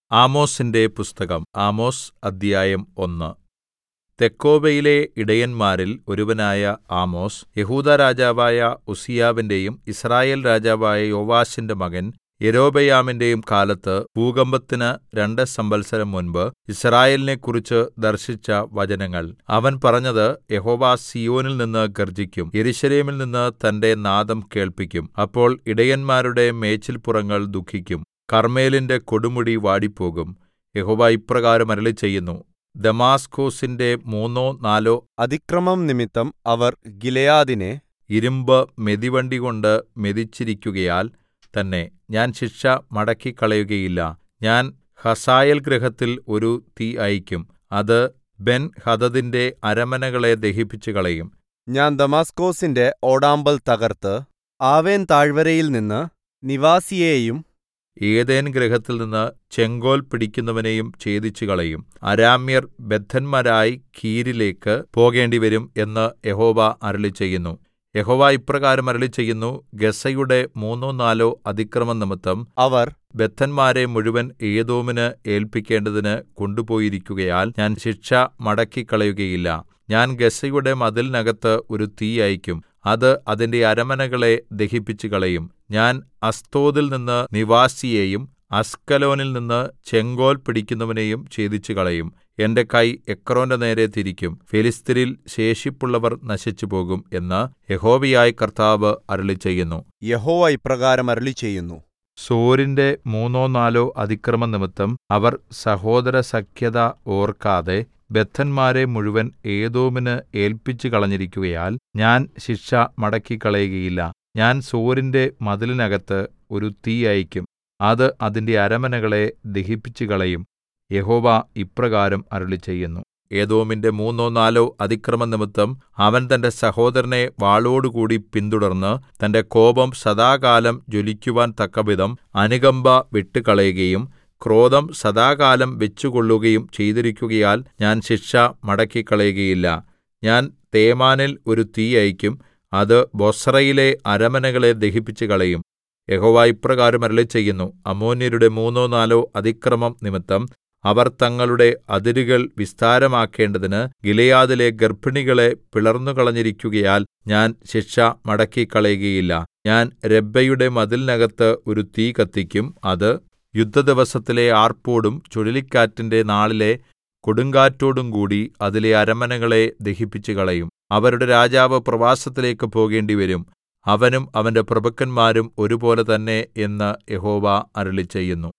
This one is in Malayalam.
ആമോസിന്റെ പുസ്തകം ആമോസ് അദ്ധ്യായം ഒന്ന് തെക്കോവയിലെ ഇടയന്മാരിൽ ഒരുവനായ ആമോസ് യെഹൂദാ രാജാവായ ഉസ്സീയാവിന്റെയും യിസ്രായേൽ രാജാവായ യോവാശിന്റെ മകൻ യൊരോബെയാമിന്റെയും കാലത്ത് ഭൂകമ്പത്തിന് രണ്ട് സംവത്സരം മുമ്പ് യിസ്രായേലിനെക്കുറിച്ച് ദർശിച്ച വചനങ്ങൾ അവൻ പറഞ്ഞത് യഹോവ സീയോനിൽ നിന്ന് ഗർജ്ജിക്കും യെരൂശലേമിൽ നിന്ന് തന്റെ നാദം കേൾപ്പിക്കും അപ്പോൾ ഇടയന്മാരുടെ മേച്ചിൽപ്പുറങ്ങൾ ദുഃഖിക്കും കർമ്മേലിന്റെ കൊടുമുടി വാടിപ്പോകും യഹോവ ഇപ്രകാരം അരുളിച്ചെയ്യുന്നു ദമാസ്കൊസിന്റെ മൂന്നോ നാലോ അതിക്രമം നിമിത്തം അവർ ഗിലെയാദിനെ ഇരിമ്പ് മെതിവണ്ടികൊണ്ട് മെതിച്ചിരിക്കുകയാൽ തന്നെ ഞാൻ ശിക്ഷ മടക്കിക്കളയുകയില്ല ഞാൻ ഹസായേൽ ഗൃഹത്തിൽ ഒരു തീ അയയ്ക്കും അത് ബെൻഹദദിന്റെ അരമനകളെ ദഹിപ്പിച്ചുകളയും ഞാൻ ദമാസ്കൊസിന്റെ ഓടാമ്പൽ തകർത്ത് ആവേൻ താഴ്വരയിൽ നിന്ന് നിവാസിയെയും ഏദേൻ ഗൃഹത്തിൽ നിന്ന് ചെങ്കോൽ പിടിക്കുന്നവനെയും ഛേദിച്ചുകളയും അരാമ്യർ ബദ്ധന്മാരായി കീരിലേക്ക് പോകേണ്ടിവരും എന്ന് യഹോവ അരുളിച്ചെയ്യുന്നു യഹോവ ഇപ്രകാരം അരുളിച്ചെയ്യുന്നു ഗസ്സയുടെ മൂന്നോ നാലോ അതിക്രമം നിമിത്തം അവർ ബദ്ധന്മാരെ മുഴുവൻ ഏദോമിന് ഏല്പിക്കേണ്ടതിന് കൊണ്ടുപോയിരിക്കുകയാൽ ഞാൻ ശിക്ഷ മടക്കിക്കളയുകയില്ല ഞാൻ ഗസ്സയുടെ മതിലിനകത്ത് ഒരു തീ അയയ്ക്കും അത് അതിന്റെ അരമനകളെ ദഹിപ്പിച്ചുകളയും ഞാൻ അസ്തോദിൽ നിന്ന് നിവാസിയെയും അസ്കലോനിൽ നിന്ന് ചെങ്കോൽ പിടിക്കുന്നവനെയും ഛേദിച്ചുകളയും എന്റെ കൈ എക്രോന്റെ നേരെ തിരിക്കും ഫെലിസ്ത്യരിൽ ശേഷിപ്പുള്ളവർ നശിച്ചുപോകും എന്ന് യഹോവയായ കർത്താവ് അരുളിച്ചെയ്യുന്നു യഹോവ ഇപ്രകാരം അരുളിച്ചെയ്യുന്നു സോരിന്റെ മൂന്നോ നാലോ അതിക്രമം നിമിത്തം അവർ സഹോദര സഖ്യത ഓർക്കാതെ ബദ്ധന്മാരെ മുഴുവൻ ഏദോമിന് ഏല്പിച്ചു കളഞ്ഞിരിക്കുകയാൽ ഞാൻ ശിക്ഷ മടക്കിക്കളയുകയില്ല ഞാൻ സോരിന്റെ മതിലിനകത്ത് ഒരു തീ അയയ്ക്കും അത് അതിന്റെ അരമനകളെ ദഹിപ്പിച്ചുകളയും യഹോവ ഇപ്രകാരം അരുളിച്ചെയ്യുന്നു ഏദോമിന്റെ മൂന്നോ നാലോ അതിക്രമം നിമിത്തം അവൻ തന്റെ സഹോദരനെ വാളോടുകൂടി പിന്തുടർന്ന് തന്റെ കോപം സദാകാലം ജ്വലിക്കുവാൻ തക്കവിധം അനുകമ്പ വിട്ടുകളയുകയും ക്രോധം സദാകാലം വെച്ചുകൊള്ളുകയും ചെയ്തിരിക്കുകയാൽ ഞാൻ ശിക്ഷ മടക്കിക്കളയുകയില്ല ഞാൻ തേമാനിൽ ഒരു തീ അയയ്ക്കും അത് ബൊസ്രയിലെ അരമനകളെ ദഹിപ്പിച്ചുകളയും യഹോവ ഇപ്രകാരം അരുളിച്ചെയ്യുന്നു അമ്മോന്യരുടെ മൂന്നോ നാലോ അതിക്രമം നിമിത്തം അവർ തങ്ങളുടെ അതിരുകൾ വിസ്താരമാക്കേണ്ടതിന് ഗിലെയാദിലെ ഗർഭിണികളെ പിളർന്നുകളഞ്ഞിരിക്കുകയാൽ ഞാൻ ശിക്ഷ മടക്കിക്കളയുകയില്ല ഞാൻ രബ്ബയുടെ മതിലിനകത്ത് ഒരു തീ കത്തിക്കും അത് യുദ്ധദിവസത്തിലെ ആർപ്പോടും ചുഴലിക്കാറ്റിന്റെ നാളിലെ കൊടുങ്കാറ്റോടും കൂടി അതിലെ അരമനകളെ ദഹിപ്പിച്ചുകളയും അവരുടെ രാജാവ് പ്രവാസത്തിലേക്ക് പോകേണ്ടിവരും അവനും അവന്റെ പ്രഭുക്കന്മാരും ഒരുപോലെ തന്നെ എന്ന് യഹോവ അരുളിച്ചെയ്യുന്നു